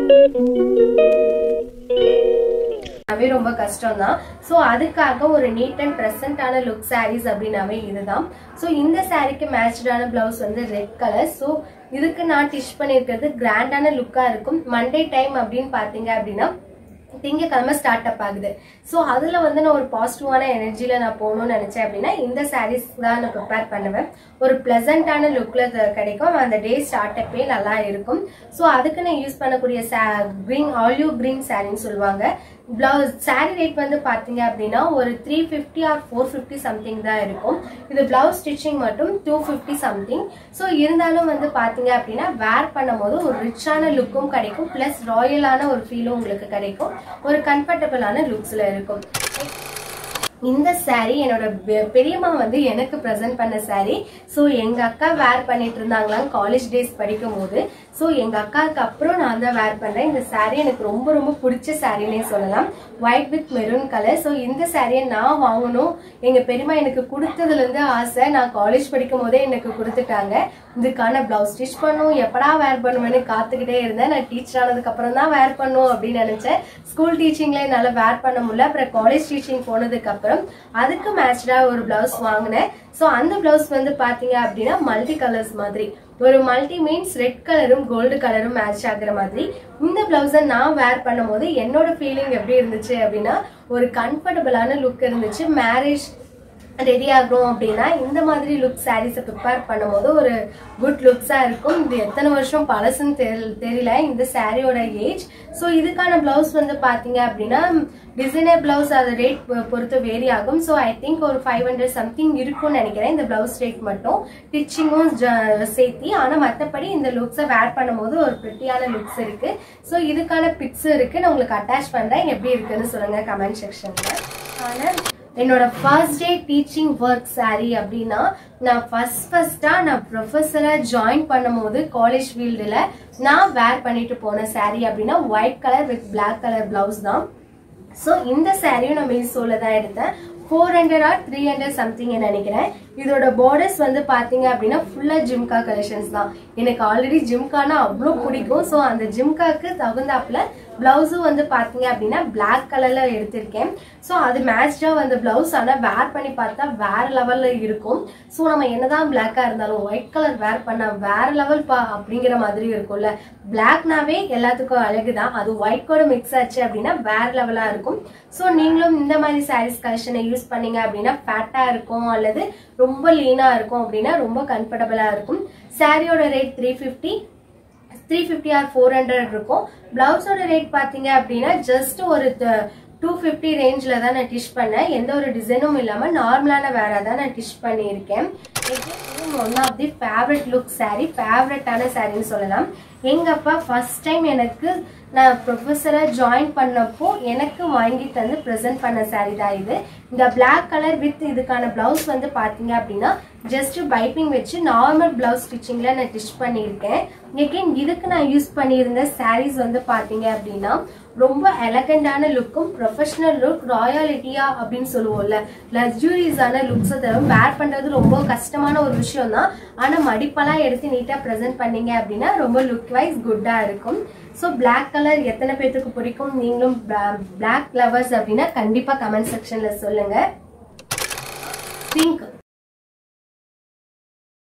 அதுவே ரொம்ப கஷ்டம் தான் ஸோ அதுக்காக ஒரு நீட் அண்ட் ப்ரெசன்டான லுக் சாரீஸ் அப்படின்னாவே இதுதான் ஸோ இந்த சாரீக்கு மேட்ச்டான பிளவுஸ் வந்து ரெட் கலர் ஸோ இதுக்கு நான் டிஷ் பண்ணியிருக்கிறது கிராண்டான லுக்காக இருக்கும் மண்டே டைம் அப்படின்னு பார்த்தீங்க அப்படின்னா திங்கக்கிழமை ஸ்டார்ட் அப் ஆகுது ஸோ அதில் வந்து நான் ஒரு பாசிட்டிவான எனர்ஜியில் நான் போகணும்னு நினச்சேன் அப்படின்னா இந்த சாரீஸ் தான் நான் ப்ரிப்பேர் பண்ணுவேன் ஒரு ப்ளசண்ட்டான லுக்கில் கிடைக்கும் அந்த டே ஸ்டார்ட் அப்பே நல்லா இருக்கும் ஸோ அதுக்கு நான் யூஸ் பண்ணக்கூடிய சா க்ரீன் ஆலியூ க்ரீன் சாரின்னு சொல்லுவாங்க பிளவுஸ் சாரி ரேட் வந்து பார்த்தீங்க அப்படின்னா ஒரு three fifty or four fifty something தான் இருக்கும் இது பிளவுஸ் ஸ்டிச்சிங் மட்டும் டூ ஃபிஃப்டி சம்திங் ஸோ இருந்தாலும் வந்து பார்த்தீங்க அப்படின்னா வேர் பண்ணும்போது ஒரு ரிச்சான லுக்கும் கிடைக்கும் ப்ளஸ் ராயலான ஒரு ஃபீலும் உங்களுக்கு கிடைக்கும் ஒரு கம்ஃபர்டபுளான லுக்ஸில் இருக்கும் இந்த saree என்னோட பெ- பெரியம்மா வந்து எனக்கு ப்ரெசென்ட் பண்ண saree ஸோ எங்க அக்கா வேர் பண்ணிட்டு இருந்தாங்களாம் காலேஜ் டேஸ் படிக்கும் போது ஸோ எங்க அக்காவுக்கு அப்புறம் நான் தான் வேர் பண்றேன் இந்த saree எனக்கு ரொம்ப ரொம்ப பிடிச்ச சாரினே சொல்லலாம் white with maroon colour so இந்த சாரியை நான் வாங்கணும் எங்க பெரியம்மா எனக்கு கொடுத்ததுல இருந்து ஆசை நான் காலேஜ் படிக்கும் போதே எனக்கு கொடுத்துட்டாங்க இதுக்கான பிளவுஸ் ஸ்டிச் பண்ணும் எப்படா வேர் பண்ணுவேன்னு காத்துக்கிட்டே இருந்தேன் நான் டீச்சர் ஆனதுக்கு அப்புறம் தான் வேர் பண்ணும் அப்படின்னு நினைச்சேன் ஸ்கூல் டீச்சிங்ல என்னால வேர் பண்ண முடியல அப்புறம் காலேஜ் டீச்சிங் போனதுக்கு அப்புறம் அதுக்கு மேட்சடா ஒரு பிளவுஸ் வாங்கினேன் ஸோ அந்த பிளவுஸ் வந்து பாத்தீங்க அப்படின்னா மல்டி கலர்ஸ் மாதிரி ஒரு மல்டி மீன்ஸ் ரெட் கலரும் கோல்டு கலரும் மேட்ச் ஆகுற மாதிரி இந்த பிளவுஸை நான் வேர் பண்ணும்போது என்னோட ஃபீலிங் எப்படி இருந்துச்சு அப்படின்னா ஒரு கம்ஃபர்டபுளான லுக் இருந்துச்சு மேரேஜ் ரெடி ஆகும் அப்படின்னா இந்த மாதிரி லுக் சாரீஸை ப்ரிப்பேர் பண்ணும்போது ஒரு குட் லுக்ஸாக இருக்கும் இது எத்தனை வருஷம் பழசுன்னு தெரியல தெரியல இந்த சாரியோட ஏஜ் ஸோ இதுக்கான பிளவுஸ் வந்து பார்த்தீங்க அப்படின்னா டிசைனர் பிளவுஸ் அது ரேட் பொறுத்து வேரி ஆகும் ஸோ ஐ திங்க் ஒரு ஃபைவ் ஹண்ட்ரட் சம்திங் இருக்கும்னு நினைக்கிறேன் இந்த பிளவுஸ் ரேட் மட்டும் ஸ்டிச்சிங்கும் சேர்த்தி ஆனால் மற்றபடி இந்த லுக்ஸை வேர் பண்ணும்போது ஒரு ப்ரிட்டியான லுக்ஸ் இருக்கு ஸோ இதுக்கான பிக்ஸ் இருக்கு நான் உங்களுக்கு அட்டாச் பண்ணுறேன் எப்படி இருக்குன்னு சொல்லுங்க கமெண்ட் செக்ஷனில் ஆனால் என்னோட first day teaching work saree அப்படின்னா நான் ஃபர்ஸ்ட் ஃபர்ஸ்டா நான் ப்ரொஃபஸரா ஜாயின் பண்ணும்போது காலேஜ் ஃபீல்டில் நான் வேர் பண்ணிட்டு போன saree அப்படின்னா white colour with Black colour blouse தான் ஸோ இந்த சாரியும் நான் மீஷோல தான் எடுத்தேன் four hundred or three hundred something நினைக்கிறேன் இதோட பார்டர்ஸ் வந்து பாத்தீங்க அப்படின்னா ஃபுல்லா ஜிம்கா கலெக்ஷன்ஸ் தான் எனக்கு ஆல்ரெடி ஜிம்கானா அவ்வளோ பிடிக்கும் ஸோ அந்த ஜிம்காக்கு தகுந்தாப்புல பிளவுஸும் வந்து பாத்தீங்க அப்படின்னா Black கலர்ல எடுத்திருக்கேன் ஸோ அது மேட்ச்டா வந்த பிளவுஸ் ஆனால் வேர் பண்ணி பார்த்தா வேற லெவல்ல இருக்கும் ஸோ நம்ம என்னதான் பிளாக்கா இருந்தாலும் ஒயிட் கலர் வேர் பண்ணா வேற லெவல் பா அப்படிங்கிற மாதிரி இருக்கும்ல பிளாக்னாவே எல்லாத்துக்கும் அழகு தான் அது ஒயிட் கூட மிக்ஸ் ஆச்சு அப்படின்னா வேற லெவலா இருக்கும் ஸோ நீங்களும் இந்த மாதிரி சாரீஸ் கலெக்ஷனை யூஸ் பண்ணீங்க அப்படின்னா ஃபேட்டா இருக்கும் அல்லது ரொம்ப லீனா இருக்கும் அப்படின்னா ரொம்ப கம்ஃபர்டபுளா இருக்கும் சாரியோட rate three fifty three fifty or four hundred இருக்கும் பிளவுஸோட ரேட் பார்த்தீங்க அப்படின்னா ஜஸ்ட் ஒரு டூ ஃபிஃப்டி ரேஞ்சில் தான் நான் டிஷ் பண்ணேன் எந்த ஒரு டிசைனும் இல்லாமல் நார்மலான வேற தான் நான் டிஷ் பண்ணியிருக்கேன் one of the favourite look saree ஃபேவரட்டான சாரின்னு சொல்லலாம் எங்க அப்பா ஃபர்ஸ்ட் டைம் எனக்கு நான் ப்ரொஃபஸராக ஜாயின் பண்ணப்போ எனக்கு வாங்கி தந்து ப்ரெசென்ட் பண்ண saree தான் இது இந்த Black கலர் வித் இதுக்கான பிளவுஸ் வந்து பார்த்தீங்க அப்படின்னா ஜஸ்ட் பைப்பிங் வச்சு நார்மல் பிளவுஸ் ஸ்டிச்சிங்கில் நான் டிச் பண்ணியிருக்கேன் எகெயின் இதுக்கு நான் யூஸ் பண்ணியிருந்த sarees வந்து பார்த்தீங்க அப்படின்னா ரொம்ப எலகண்டான லுக்கும் ப்ரொஃபஷனல் லுக் ராயாலிட்டியா அப்படின்னு சொல்லுவோம்ல லக்ஸூரியஸான லுக்ஸை தவிர வேர் பண்றது ரொம்ப கஷ்டமான ஒரு விஷயம் தான் ஆனா மடிப்பெல்லாம் எடுத்து நீட்டா ப்ரெசென்ட் பண்ணீங்க அப்படின்னா ரொம்ப லுக் வைஸ் குட்டா இருக்கும் ஸோ Black கலர் எத்தனை பேர்த்துக்கு பிடிக்கும் நீங்களும் Black லவர்ஸ் அப்படின்னா கண்டிப்பா கமெண்ட் செக்ஷன்ல சொல்லுங்க பிங்க்